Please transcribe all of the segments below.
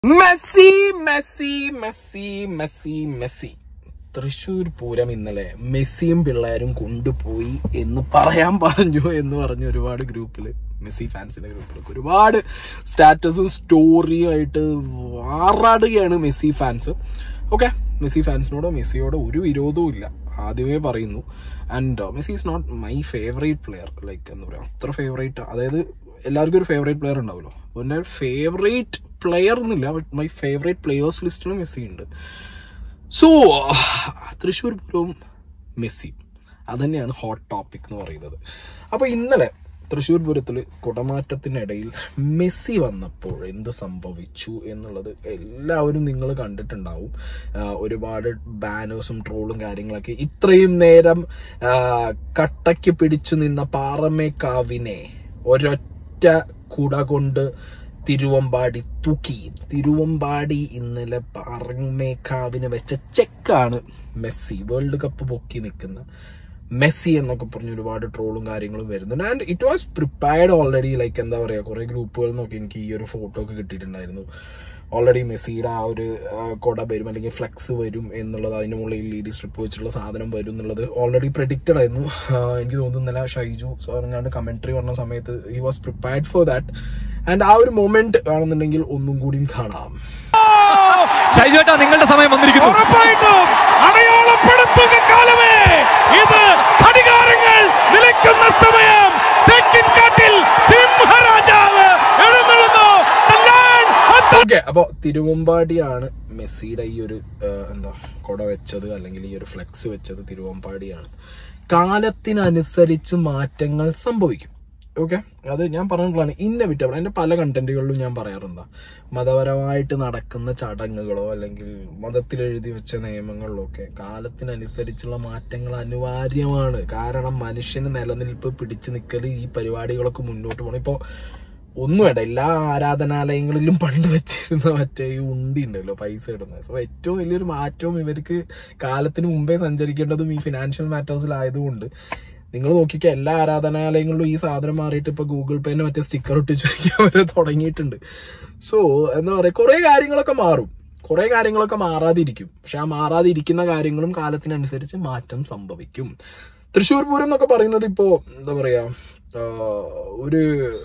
Messi Messi Messi Messi Messi Thrissur Pooram ഇന്നലെ മെസ്സിയും പിള്ളേരും കൊണ്ടുപോയി എന്ന് പറയാൻ പറഞ്ഞു എന്ന് പറഞ്ഞ ഒരുപാട് ഗ്രൂപ്പില് മെസ്സി ഫാൻസിന്റെ ഗ്രൂപ്പിലൊക്കെ ഒരുപാട് സ്റ്റാറ്റസും സ്റ്റോറിയും ആയിട്ട് വാറാടുകയാണ് മെസ്സി ഫാൻസ് ഓക്കെ മെസ്സി ഫാൻസിനോടോ മെസ്സിയോടോ ഒരു വിരോധവും ഇല്ല ആദ്യമേ പറയുന്നു and Messi is not my favourite player like എന്താ പറയുക അത്ര ഫേവറേറ്റ് അതായത് എല്ലാവർക്കും ഒരു ഫേവറേറ്റ് പ്ലെയർ ഉണ്ടാവുമല്ലോ അപ്പോൾ എൻ്റെ ഫേവറേറ്റ് പ്ലെയർ എന്നില്ല ബട്ട് മൈ ഫേവറേറ്റ് പ്ലെയേഴ്സ് ലിസ്റ്റിലും മെസ്സി ഉണ്ട് സോ തൃശ്ശൂർ പൂരവും മെസ്സി അതന്നെയാണ് ഹോട്ട് ടോപ്പിക് എന്ന് പറയുന്നത് അപ്പോൾ ഇന്നലെ തൃശ്ശൂർ പൂരത്തിൽ കുടമാറ്റത്തിനിടയിൽ മെസ്സി വന്നപ്പോൾ എന്ത് സംഭവിച്ചു എന്നുള്ളത് എല്ലാവരും നിങ്ങൾ കണ്ടിട്ടുണ്ടാവും ആ, ഒരുപാട് ബാനേഴ്സും ട്രോളും കാര്യങ്ങളൊക്കെ ഇത്രയും നേരം ആ, കട്ടയ്ക്ക് പിടിച്ചു നിന്ന പാറമേക്കാവിനെ ഒരൊറ്റ കുട കൊണ്ട് തിരുവമ്പാടി തൂക്കി തിരുവമ്പാടി ഇന്നലെ പാറമേക്കാവിന് വെച്ച ചെക്കാണ് മെസ്സി വേൾഡ് കപ്പ് പൊക്കി നിൽക്കുന്ന മെസ്സി എന്നൊക്കെ പറഞ്ഞ് ഒരുപാട് ട്രോളും കാര്യങ്ങളും വരുന്നുണ്ട് and it was prepared already like എന്താ പറയുക കുറെ ഗ്രൂപ്പുകളിൽ നോക്കി എനിക്ക് ഈ ഒരു ഫോട്ടോ ഒക്കെ കിട്ടിയിട്ടുണ്ടായിരുന്നു ഓൾറെഡി മെസ്സിയുടെ ആ ഒരു ആ, കൊട വരും അല്ലെങ്കിൽ ഫ്ലെക്സ് വരും എന്നുള്ളത് അതിന് മുകളിൽ എൽ ഇ ഡി സ്ട്രിപ്പ് വെച്ചിട്ടുള്ള സാധനം വരും എന്നുള്ളത് ഓൾറെഡി പ്രഡിക്റ്റഡ് ആയിരുന്നു ആ, എനിക്ക് തോന്നുന്നു ഇന്നലെ ഷൈജു സാറിങ്ങാണ്ട് കമന്ററി പറഞ്ഞ സമയത്ത് he was prepared for that and ആ ഒരു മൊമെന്റ് കാണുന്നുണ്ടെങ്കിൽ ഒന്നും കൂടിയും കാണാം ഷൈജുവേട്ടാ നിങ്ങളുടെ സമയം വന്നിരിക്കുന്നു ഉറപ്പായിട്ടും അടയാളപ്പെടുത്തുക കാലമേ ഇത് ഘടികാരങ്ങൾ നിലയ്ക്കുന്ന സമയം തെക്കിൻ കാട്ടിൽ സിംഹരാജാവ് എഴുന്നള്ളുന്നു The land of the okay അപ്പൊ തിരുവമ്പാടിയാണ് മെസ്സിയുടെ ഈ ഒരു ആ, എന്താ കൊട വെച്ചത് അല്ലെങ്കിൽ ഈ ഒരു ഫ്ലെക്സ് വെച്ചത് തിരുവമ്പാടിയാണ് കാലത്തിനനുസരിച്ച് മാറ്റങ്ങൾ സംഭവിക്കും ഓക്കെ അത് ഞാൻ പറഞ്ഞിട്ടുള്ളതാണ് ഇന്നവിറ്റബിൾ അതിന്റെ പല കണ്ടന്റുകളിലും ഞാൻ പറയാറുണ്ട് മതപരമായിട്ട് നടക്കുന്ന ചടങ്ങുകളോ അല്ലെങ്കിൽ മതത്തിൽ എഴുതി വെച്ച നിയമങ്ങളിലോ ഒക്കെ കാലത്തിനനുസരിച്ചുള്ള മാറ്റങ്ങൾ അനിവാര്യമാണ് കാരണം മനുഷ്യന് നിലനിൽപ്പ് പിടിച്ചു നിൽക്കൽ ഈ പരിപാടികളൊക്കെ മുന്നോട്ട് പോകണം ഇപ്പോ ഒന്നും വേണ്ട എല്ലാ ആരാധനാലയങ്ങളിലും പണ്ട് വെച്ചിരുന്ന മറ്റേ ഈ ഉണ്ടി ഉണ്ടല്ലോ പൈസ ഇടുന്നത് സോ ഏറ്റവും വലിയൊരു മാറ്റവും ഇവർക്ക് കാലത്തിന് മുമ്പേ സഞ്ചരിക്കേണ്ടതും ഈ ഫിനാൻഷ്യൽ മാറ്റേഴ്സിലായതുകൊണ്ട് നിങ്ങൾ നോക്കിക്കോ എല്ലാ ആരാധനാലയങ്ങളിലും ഈ സാധനം മാറിയിട്ട് ഇപ്പൊ ഗൂഗിൾ പേന് മറ്റേ സ്റ്റിക്കർ ഒട്ടിച്ച് വയ്ക്കാൻ വരെ തുടങ്ങിയിട്ടുണ്ട് സോ എന്താ പറയാ കുറെ കാര്യങ്ങളൊക്കെ മാറും കുറെ കാര്യങ്ങളൊക്കെ മാറാതിരിക്കും പക്ഷെ ആ മാറാതിരിക്കുന്ന കാര്യങ്ങളും കാലത്തിനനുസരിച്ച് മാറ്റം സംഭവിക്കും തൃശ്ശൂർ പൂരം എന്നൊക്കെ പറയുന്നത് ഇപ്പോ എന്താ പറയാ ആ, ഒരു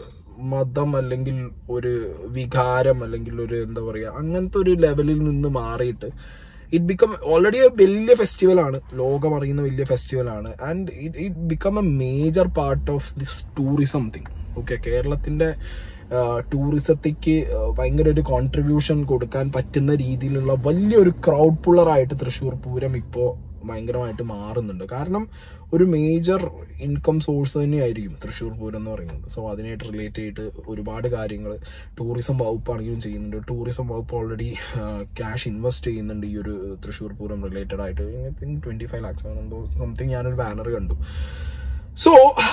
മതം അല്ലെങ്കിൽ ഒരു വികാരം അല്ലെങ്കിൽ ഒരു എന്താ പറയാ അങ്ങനത്തെ ഒരു ലെവലിൽ നിന്ന് മാറിയിട്ട് ഇറ്റ് ബിക്കം ഓൾറെഡി വലിയ ഫെസ്റ്റിവൽ ആണ് ലോകം അറിയുന്ന വലിയ ഫെസ്റ്റിവൽ ആണ് and it it become a major part of this tourism thing okay കേരളത്തിന്റെ ടൂറിസത്തേക്ക് ഭയങ്കര ഒരു കോൺട്രിബ്യൂഷൻ കൊടുക്കാൻ പറ്റുന്ന രീതിയിലുള്ള വലിയൊരു ക്രൗഡ് പുള്ളറായിട്ട് തൃശ്ശൂർ പൂരം ഇപ്പോൾ ഭയങ്കരമായിട്ട് മാറുന്നുണ്ട് കാരണം ഒരു മേജർ ഇൻകം സോഴ്സ് തന്നെയായിരിക്കും തൃശ്ശൂർ പൂരം എന്ന് പറയുന്നത് സോ അതിനായിട്ട് റിലേറ്റ് ചെയ്തിട്ട് ഒരുപാട് കാര്യങ്ങൾ ടൂറിസം വകുപ്പാണെങ്കിലും ചെയ്യുന്നുണ്ട് ടൂറിസം വകുപ്പ് ഓൾറെഡി ക്യാഷ് ഇൻവെസ്റ്റ് ചെയ്യുന്നുണ്ട് ഈ ഒരു തൃശ്ശൂർ പൂരം റിലേറ്റഡ് ആയിട്ട് ട്വന്റി ഫൈവ് ലാക്സ് എന്തോ സംതിങ് ഞാനൊരു ബാനർ കണ്ടു സോ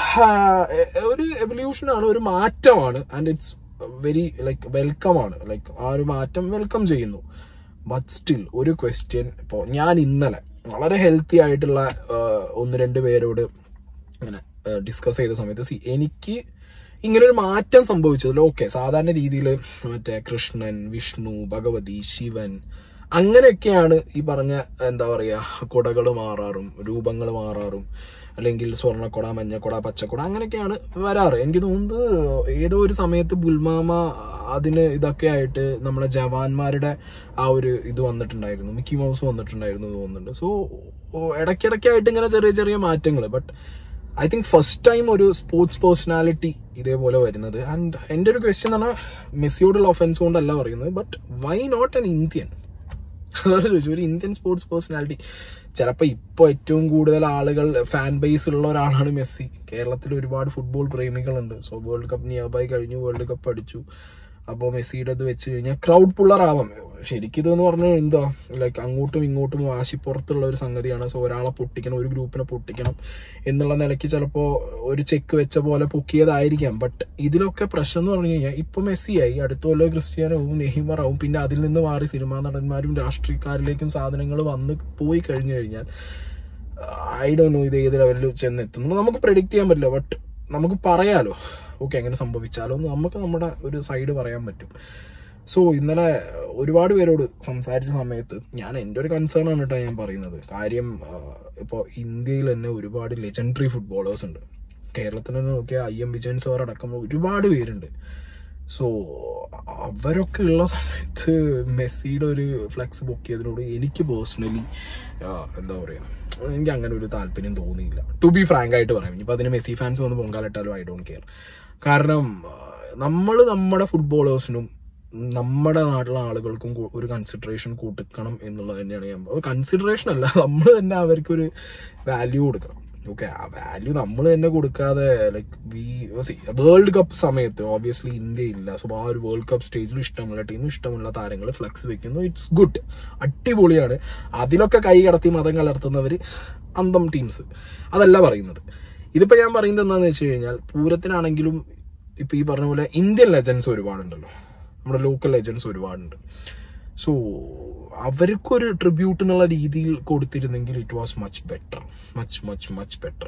ഒരു എവല്യൂഷൻ ആണ് ഒരു മാറ്റമാണ് and it's very like welcome ആണ് ലൈക്ക് ആ ഒരു മാറ്റം വെൽക്കം ചെയ്യുന്നു ബട്ട് സ്റ്റിൽ ഒരു ക്വസ്റ്റ്യൻ ഇപ്പോൾ ഞാൻ ഇന്നലെ വളരെ ഹെൽത്തി ആയിട്ടുള്ള ആ, ഒന്ന് രണ്ട് പേരോട് അങ്ങനെ ഡിസ്കസ് ചെയ്ത സമയത്ത് സി എനിക്ക് ഇങ്ങനെ ഒരു മാറ്റം സംഭവിച്ചതിൽ ഓക്കെ സാധാരണ രീതിയിൽ മറ്റേ കൃഷ്ണൻ വിഷ്ണു ഭഗവതി ശിവൻ അങ്ങനെയൊക്കെയാണ് ഈ പറഞ്ഞ എന്താ പറയാ കുടകൾ മാറാറും രൂപങ്ങൾ മാറാറും അല്ലെങ്കിൽ സ്വർണ്ണക്കുട മഞ്ഞക്കുട പച്ചക്കുട അങ്ങനെയൊക്കെയാണ് വരാറ് എനിക്ക് തോന്നുന്നത് ഏതോ ഒരു സമയത്ത് ബുൽമാമ അതിന് ഇതൊക്കെ ആയിട്ട് നമ്മളെ ജവാന്മാരുടെ ആ ഒരു ഇത് വന്നിട്ടുണ്ടായിരുന്നു മിക്കി മൗസ് വന്നിട്ടുണ്ടായിരുന്നു എന്ന് തോന്നുന്നുണ്ട് സോ ഇടയ്ക്കിടയ്ക്കായിട്ട് ഇങ്ങനെ ചെറിയ ചെറിയ മാറ്റങ്ങൾ but I think first time ഒരു സ്പോർട്സ് പേഴ്സണാലിറ്റി ഇതേപോലെ വരുന്നത് ആൻഡ് എൻ്റെ ഒരു ക്വസ്റ്റ്യൻ എന്ന് പറഞ്ഞാൽ മെസ്സിയോടുള്ള ഒഫൻസ് കൊണ്ടല്ല പറയുന്നത് but why not an Indian അതാണ് ചോദിച്ചു ഒരു ഇന്ത്യൻ സ്പോർട്സ് പേഴ്സണാലിറ്റി ചിലപ്പോൾ ഇപ്പോൾ ഏറ്റവും കൂടുതൽ ആളുകൾ ഫാൻ ബേസ് ഉള്ള ഒരാളാണ് മെസ്സി കേരളത്തിൽ ഒരുപാട് ഫുട്ബോൾ പ്രേമികളുണ്ട് so world cup nearby കഴിഞ്ഞു വേൾഡ് കപ്പ് അടിച്ചു അപ്പോൾ മെസ്സിയുടെ ഇത് വെച്ച് കഴിഞ്ഞാൽ ക്രൗഡ് പുള്ളർ ആവാം ശരിക്കും ഇതെന്ന് പറഞ്ഞാൽ എന്താ ലൈക്ക് അങ്ങോട്ടും ഇങ്ങോട്ടും വാശിപ്പുറത്തുള്ള ഒരു സംഗതിയാണ് സോ ഒരാളെ പൊട്ടിക്കണം ഒരു ഗ്രൂപ്പിനെ പൊട്ടിക്കണം എന്നുള്ള നിലയ്ക്ക് ചിലപ്പോൾ ഒരു ചെക്ക് വെച്ച പോലെ പൊക്കിയതായിരിക്കാം ബട്ട് ഇതിലൊക്കെ പ്രശ്നം എന്ന് പറഞ്ഞു കഴിഞ്ഞാൽ ഇപ്പൊ മെസ്സിയായി അടുത്ത കൊല്ലം ക്രിസ്ത്യാനോവും നെയ്മറാവും പിന്നെ അതിൽ നിന്ന് മാറി സിനിമാ നടന്മാരും രാഷ്ട്രീയക്കാരിലേക്കും സാധനങ്ങൾ വന്ന് പോയി കഴിഞ്ഞു കഴിഞ്ഞാൽ ഐ ഡോ നോ ഇത് ഏത് ലെവലിൽ ചെന്നെത്തുന്നു നമുക്ക് പ്രെഡിക്റ്റ് ചെയ്യാൻ പറ്റില്ല ബട്ട് നമുക്ക് പറയാലോ ഓക്കെ അങ്ങനെ സംഭവിച്ചാലോ എന്ന് നമുക്ക് നമ്മുടെ ഒരു സൈഡ് പറയാൻ പറ്റും സോ ഇന്നലെ ഒരുപാട് പേരോട് സംസാരിച്ച സമയത്ത് ഞാൻ എൻ്റെ ഒരു കൺസേൺ ആണ് കേട്ടോ ഞാൻ പറയുന്നത് കാര്യം ഇപ്പോൾ ഇന്ത്യയിൽ തന്നെ ഒരുപാട് ലെജൻഡറി ഫുട്ബോളേഴ്സ് ഉണ്ട് കേരളത്തിൽ തന്നെ നോക്കിയാൽ ഐ എം വിജയൻ സാർ അടക്കം ഒരുപാട് പേരുണ്ട് സോ അവരൊക്കെ ഉള്ള സമയത്ത് മെസ്സിയുടെ ഒരു ഫ്ലെക്സ് ബുക്ക് ചെയ്തതിനോട് എനിക്ക് പേഴ്സണലി എന്താ പറയുക എനിക്ക് അങ്ങനെ ഒരു താല്പര്യം തോന്നിയില്ല ടു ബി ഫ്രാങ്ക് ആയിട്ട് പറയാം ഇനിയിപ്പോൾ അതിന് മെസ്സി ഫാൻസ് വന്ന് പൊങ്കാലിട്ടാലും ഐ ഡോണ്ട് കെയർ കാരണം നമ്മൾ നമ്മുടെ ഫുട്ബോളേഴ്സിനും നമ്മുടെ നാട്ടിലെ ആളുകൾക്കും കൂ- ഒരു കൺസിഡറേഷൻ കൊടുക്കണം എന്നുള്ളത് തന്നെയാണ് ഞാൻ കൺസിഡറേഷൻ അല്ല നമ്മൾ തന്നെ അവർക്കൊരു വാല്യൂ കൊടുക്കണം ഓക്കെ ആ വാല്യൂ നമ്മൾ തന്നെ കൊടുക്കാതെ ലൈക്ക് വി വേൾഡ് കപ്പ് സമയത്ത് ഓബിയസ്ലി ഇന്ത്യ ഇല്ല സോ ആ ഒരു വേൾഡ് കപ്പ് സ്റ്റേജിൽ ഇഷ്ടമുള്ള ടീം ഇഷ്ടമുള്ള താരങ്ങൾ ഫ്ലെക്സ് വെക്കുന്നു ഇറ്റ്സ് ഗുഡ് അടിപൊളിയാണ് അതിലൊക്കെ കൈ കടത്തി മതം കലർത്തുന്നവർ അന്തം ടീംസ് അതല്ല പറയുന്നത് ഇതിപ്പോ ഞാൻ പറയുന്നത് എന്താണെന്ന് വെച്ച് കഴിഞ്ഞാൽ പൂരത്തിനാണെങ്കിലും ഇപ്പൊ ഈ പറഞ്ഞ പോലെ ഇന്ത്യൻ ലെജൻസ് ഒരുപാടുണ്ടല്ലോ നമ്മുടെ ലോക്കൽ ലെജൻസ് ഒരുപാടുണ്ട് സോ അവർക്കൊരു ട്രിബ്യൂട്ട് എന്നുള്ള രീതിയിൽ കൊടുത്തിരുന്നെങ്കിൽ it was much better much much much better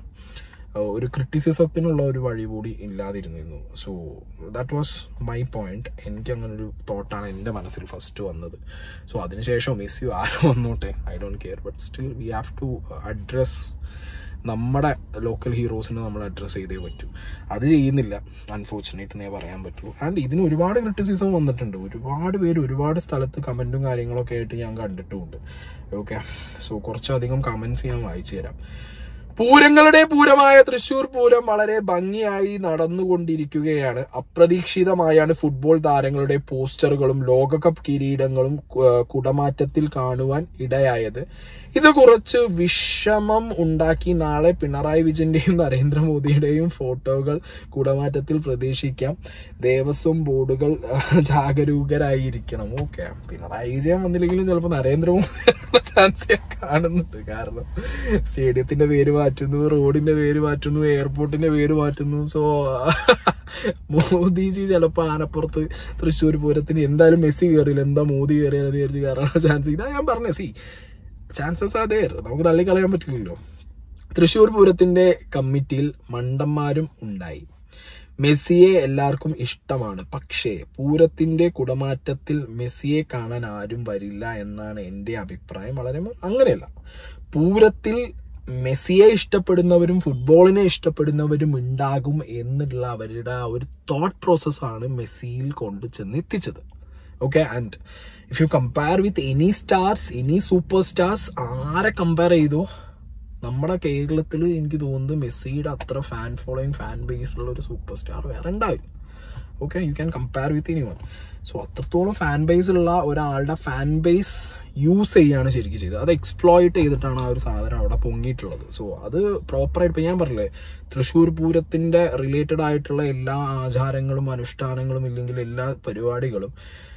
ഒരു ക്രിറ്റിസിസത്തിനുള്ള ഒരു വഴി കൂടി ഇല്ലാതിരുന്നിരുന്നു so that was my point എനിക്ക് അങ്ങനെ ഒരു തോട്ടാണ് എൻ്റെ മനസ്സിൽ ഫസ്റ്റ് വന്നത് സോ അതിനുശേഷം മെസ്സി ആരും വന്നോട്ടെ I don't care but still we have to address നമ്മുടെ ലോക്കൽ ഹീറോസിനെ നമ്മൾ അഡ്രസ്സ് ചെയ്തേ പറ്റൂ അത് ചെയ്യുന്നില്ല അൺഫോർച്ചുനേറ്റ് എന്നേ പറയാൻ പറ്റൂ ആൻഡ് ഇതിന് ഒരുപാട് ക്രിറ്റിസിസം വന്നിട്ടുണ്ട് ഒരുപാട് പേര് ഒരുപാട് സ്ഥലത്ത് കമന്റും കാര്യങ്ങളൊക്കെ ആയിട്ട് ഞാൻ കണ്ടിട്ടുമുണ്ട് ഓക്കെ സോ കുറച്ചധികം കമന്റ്സ് ഞാൻ വായിച്ചു തരാം പൂരങ്ങളുടെ പൂരമായ തൃശൂർ പൂരം വളരെ ഭംഗിയായി നടന്നുകൊണ്ടിരിക്കുകയാണ് അപ്രതീക്ഷിതമായാണ് ഫുട്ബോൾ താരങ്ങളുടെ പോസ്റ്ററുകളും ലോകകപ്പ് കിരീടങ്ങളും കു- കുടമാറ്റത്തിൽ കാണുവാൻ ഇടയായത് ഇത് കുറച്ച് വിഷമം ഉണ്ടാക്കി നാളെ പിണറായി വിജയന്റെയും നരേന്ദ്രമോദിയുടെയും ഫോട്ടോകൾ കുടമാറ്റത്തിൽ പ്രതീക്ഷിക്കാം ദേവസ്വം ബോർഡുകൾ ജാഗരൂകരായിരിക്കണം ഓക്കെ പിണറായി വിജയൻ വന്നില്ലെങ്കിലും ചിലപ്പോൾ നരേന്ദ്രമോദി ചാൻസ് ഞാൻ കാണുന്നുണ്ട് കാരണം സ്റ്റേഡിയത്തിന്റെ പേര് മാറ്റുന്നു റോഡിന്റെ പേര് മാറ്റുന്നു എയർപോർട്ടിന്റെ പേര് മാറ്റുന്നു സോ മോദിജി ചിലപ്പോ ആനപ്പുറത്ത് തൃശ്ശൂർ പൂരത്തിന് എന്തായാലും മെസ്സി കയറിയില്ല എന്താ മോദി കയറിയാലും വിചാരിച്ച് കയറാനുള്ള ചാൻസ് ഇതാ ഞാൻ പറഞ്ഞ സി ചാൻസസ് അതേ നമുക്ക് തള്ളിക്കളയാൻ പറ്റില്ലല്ലോ തൃശ്ശൂർ പൂരത്തിന്റെ കമ്മിറ്റിയിൽ മണ്ടന്മാരും ഉണ്ടായി മെസ്സിയെ എല്ലാവർക്കും ഇഷ്ടമാണ് പക്ഷേ പൂരത്തിന്റെ കുടമാറ്റത്തിൽ മെസ്സിയെ കാണാൻ ആരും വരില്ല എന്നാണ് എൻ്റെ അഭിപ്രായം വളരെ മ- അങ്ങനെയല്ല പൂരത്തിൽ മെസ്സിയെ ഇഷ്ടപ്പെടുന്നവരും ഫുട്ബോളിനെ ഇഷ്ടപ്പെടുന്നവരും ഉണ്ടാകും എന്നുള്ള അവരുടെ ആ ഒരു തോട്ട് പ്രോസസ്സാണ് മെസ്സിയിൽ കൊണ്ട് ചെന്ന് എത്തിച്ചത് okay and if you compare with any stars any super stars ആരെ കമ്പയർ ചെയ്തോ നമ്മുടെ കേരളത്തിൽ എനിക്ക് തോന്നുന്നത് മെസ്സിയുടെ അത്ര ഫാൻ ഫോളോയിങ് ഫാൻ ബേസ് ഉള്ള ഒരു സൂപ്പർ സ്റ്റാർ വേറെ ഉണ്ടാവില്ല okay you can compare with any one so അത്രത്തോളം ഫാൻ ബേസ് ഉള്ള ഒരാളുടെ ഫാൻ ബേസ് യൂസ് ചെയ്യാണ് ശരിക്കും ചെയ്തത് അത് എക്സ്പ്ലോയിറ്റ് ചെയ്തിട്ടാണ് ആ ഒരു സാധനം അവിടെ പൊങ്ങിയിട്ടുള്ളത് സോ അത് പ്രോപ്പറായിട്ട് ഇപ്പം ഞാൻ പറഞ്ഞില്ലേ തൃശ്ശൂർ പൂരത്തിന്റെ റിലേറ്റഡ് ആയിട്ടുള്ള എല്ലാ ആചാരങ്ങളും അനുഷ്ഠാനങ്ങളും ഇല്ലെങ്കിൽ എല്ലാ പരിപാടികളും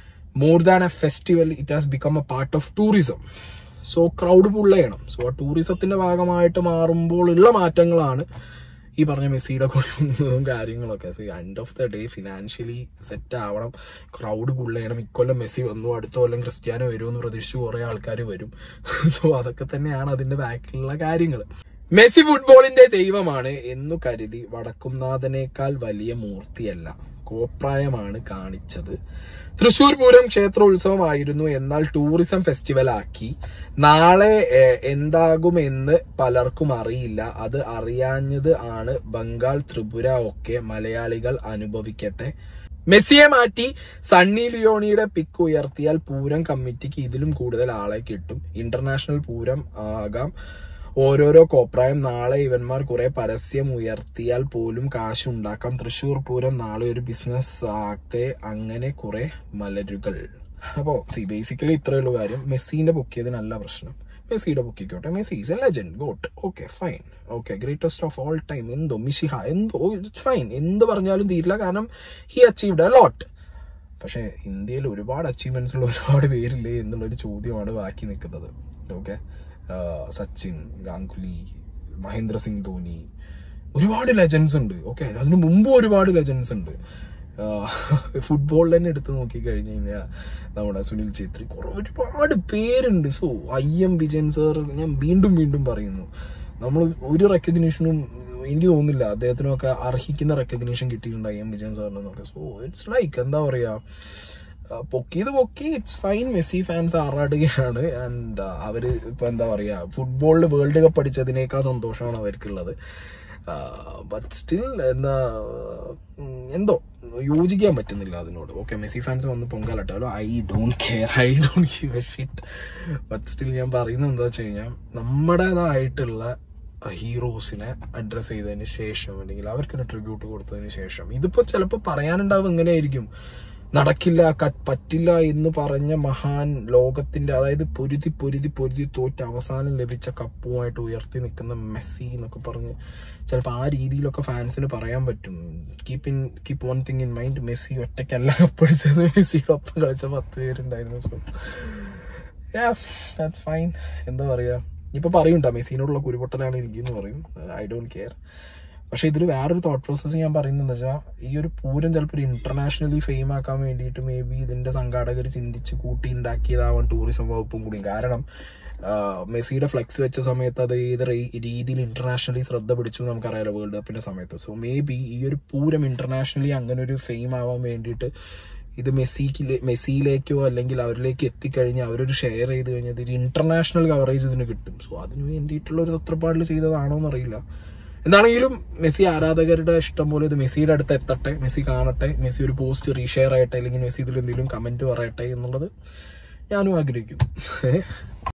more than a festival it has become a part of tourism so crowd പുള്ള ചെയ്യണം സോ ആ ടൂറിസത്തിന്റെ ഭാഗമായിട്ട് മാറുമ്പോൾ ഉള്ള മാറ്റങ്ങളാണ് ഈ പറഞ്ഞ മെസ്സിയുടെ കുടുംബവും കാര്യങ്ങളൊക്കെ so end of the day financially set ആവണം ക്രൗഡ് പുള്ള ചെയ്യണം ഇക്കൊല്ലം മെസ്സി വന്നു അടുത്ത കൊല്ലം ക്രിസ്ത്യാനോ വരുമെന്ന് പ്രതീക്ഷിച്ച് കുറെ ആൾക്കാർ വരും സോ അതൊക്കെ തന്നെയാണ് അതിന്റെ ബാക്കിലുള്ള കാര്യങ്ങൾ മെസ്സി ഫുട്ബോളിന്റെ ദൈവമാണ് എന്നു കരുതി വടക്കുംനാഥനേക്കാൾ വലിയ മൂർത്തിയല്ല കോപ്രായമാണ് കാണിച്ചത് തൃശൂർ പൂരം ക്ഷേത്രോത്സവമായിരുന്നു എന്നാൽ ടൂറിസം ഫെസ്റ്റിവൽ ആക്കി നാളെ ഏഹ്, എന്താകുമെന്ന് പലർക്കും അറിയില്ല അത് അറിയാഞ്ഞത് ആണ് ബംഗാൾ ത്രിപുര ഒക്കെ മലയാളികൾ അനുഭവിക്കട്ടെ മെസ്സിയെ മാറ്റി സണ്ണി ലിയോണിയുടെ പിക്ക് ഉയർത്തിയാൽ പൂരം കമ്മിറ്റിക്ക് ഇതിലും കൂടുതൽ ആളെ കിട്ടും ഇന്റർനാഷണൽ പൂരം ആകാം ഓരോരോ കോപ്രായം നാളെ ഇവന്മാർ കുറെ പരസ്യം ഉയർത്തിയാൽ പോലും കാശ് ഉണ്ടാക്കാം തൃശൂർ പൂരം നാളെ ഒരു ബിസിനസ് ആക്കെ അങ്ങനെ കുറെ മലരുകൾ അപ്പോ സി ബേസിക്കലി ഇത്രയേ ഉള്ളൂ കാര്യം മെസ്സിന്റെ ബുക്ക് ചെയ്തതിനല്ല പ്രശ്നം മെസ്സിയുടെ ബുക്കിക്കോട്ടെ Messi is a legend GOAT okay fine okay greatest of all time എന്തോ മിഷിഹ എന്തോ ഇറ്റ്സ് ഫൈൻ എന്ത് പറഞ്ഞാലും തീരില്ല കാരണം ഹി അച്ചീവ്ഡ് എ ലോട്ട് പക്ഷേ ഇന്ത്യയിൽ ഒരുപാട് അച്ചീവ്മെന്റ്സ് ഉള്ള ഒരുപാട് പേരില്ലേ എന്നുള്ളൊരു ചോദ്യമാണ് ബാക്കി നിൽക്കുന്നത് ഓക്കെ സച്ചിൻ ഗാംഗുലി മഹേന്ദ്ര സിംഗ് ധോനി ഒരുപാട് ലെജൻസ് ഉണ്ട് ഓക്കെ അതിനു മുമ്പ് ഒരുപാട് ലെജൻസ് ഉണ്ട് ഫുട്ബോളിൽ തന്നെ എടുത്ത് നോക്കി കഴിഞ്ഞു കഴിഞ്ഞാൽ നമ്മുടെ സുനിൽ ഛേത്രി കുറെ ഒരുപാട് പേരുണ്ട് so I M Vijayan sir ഞാൻ വീണ്ടും വീണ്ടും പറയുന്നു നമ്മൾ ഒരു റെക്കഗ്നീഷനും എനിക്ക് തോന്നുന്നില്ല അദ്ദേഹത്തിനൊക്കെ അർഹിക്കുന്ന റെക്കഗ്നീഷൻ കിട്ടിയിട്ടുണ്ട് ഐ എം വിജയൻ സാറിനൊക്കെ സോ ഇറ്റ്സ് ലൈക്ക് എന്താ പറയാ ആ, പൊക്കിയത് പൊക്കി ഇറ്റ്സ് ഫൈൻ മെസ്സി ഫാൻസ് ആറാടുകയാണ് ആൻഡ് അവര് ഇപ്പൊ എന്താ പറയാ ഫുട്ബോളിൽ വേൾഡ് കപ്പ് അടിച്ചതിനേക്കാൾ സന്തോഷമാണ് അവർക്കുള്ളത് ബട്ട് സ്റ്റിൽ എന്താ ഉം, എന്തോ യോജിക്കാൻ പറ്റുന്നില്ല അതിനോട് ഓക്കെ മെസ്സി ഫാൻസ് വന്ന് പൊങ്കാലട്ടാലോ I don't care I don't give a shit but still ഞാൻ പറയുന്നത് എന്താ വെച്ച് കഴിഞ്ഞാൽ നമ്മുടേതായിട്ടുള്ള ഹീറോസിനെ അഡ്രസ് ചെയ്തതിന് ശേഷം അല്ലെങ്കിൽ അവർക്കൊരു ട്രിബ്യൂട്ട് കൊടുത്തതിന് ശേഷം ഇതിപ്പോ ചിലപ്പോൾ പറയാനുണ്ടാവും എങ്ങനെയായിരിക്കും നടക്കില്ല ക- പറ്റില്ല എന്ന് പറഞ്ഞ മഹാൻ ലോകത്തിന്റെ അതായത് പൊരുതി പൊരുതി പൊരുതി തോറ്റ് അവസാനം ലഭിച്ച കപ്പുമായിട്ട് ഉയർത്തി നിൽക്കുന്ന മെസ്സി എന്നൊക്കെ പറഞ്ഞ് ചിലപ്പോൾ ആ രീതിയിലൊക്കെ ഫാൻസിന് പറയാൻ പറ്റും keep in keep one thing in mind Messi ഒറ്റയ്ക്കല്ല കപ്പടിച്ചത് മെസ്സിയുടെ ഒപ്പം കളിച്ച പത്ത് പേരുണ്ടായിരുന്നു സോ ദാറ്റ്സ് ഫൈൻ എന്താ പറയാ ഇപ്പൊ പറയണ്ട മെസ്സിനോടുള്ള കുരുപൊട്ടലാണ് എനിക്കെന്ന് പറയും ഐ ഡോണ്ട് കെയർ പക്ഷെ ഇതിൽ വേറൊരു തോട്ട് പ്രോസസ്സ് ഞാൻ പറയുന്നത് വെച്ചാൽ ഈ ഒരു പൂരം ചിലപ്പോൾ ഒരു ഇന്റർനാഷണലി ഫെയിം ആക്കാൻ വേണ്ടിയിട്ട് മേ ബി ഇതിന്റെ സംഘാടകർ ചിന്തിച്ച് കൂട്ടി ഉണ്ടാക്കിയതാവാൻ ടൂറിസം വകുപ്പും കൂടി കാരണം ആ, മെസ്സിയുടെ ഫ്ലെക്സ് വെച്ച സമയത്ത് അത് ഏത് റേ- രീതിയിൽ ഇന്റർനാഷണലി ശ്രദ്ധ പിടിച്ചു എന്ന് നമുക്കറിയാലോ വേൾഡ് കപ്പിന്റെ സമയത്ത് സോ മേ ബി ഈ ഒരു പൂരം ഇന്റർനാഷണലി അങ്ങനെ ഒരു ഫെയിം ആവാൻ വേണ്ടിയിട്ട് ഇത് മെസ്സിക്ക് മെസ്സിയിലേക്കോ അല്ലെങ്കിൽ അവരിലേക്ക് എത്തിക്കഴിഞ്ഞാൽ അവരൊരു ഷെയർ ചെയ്ത് കഴിഞ്ഞാൽ ഒരു ഇന്റർനാഷണൽ കവറേജ് ഇതിന് കിട്ടും സോ അതിന് വേണ്ടിയിട്ടുള്ള ഒരു തത്രപ്പാടിൽ ചെയ്തതാണോ എന്നറിയില്ല എന്താണെങ്കിലും മെസ്സി ആരാധകരുടെ ഇഷ്ടം പോലെ ഇത് മെസ്സിയുടെ അടുത്ത് എത്തട്ടെ മെസ്സി കാണട്ടെ മെസ്സി ഒരു പോസ്റ്റ് റീഷെയർ ആയിട്ടെ അല്ലെങ്കിൽ മെസ്സി ഇതിൽ എന്തെങ്കിലും കമന്റ് പറയട്ടെ എന്നുള്ളത് ഞാനും ആഗ്രഹിക്കുന്നു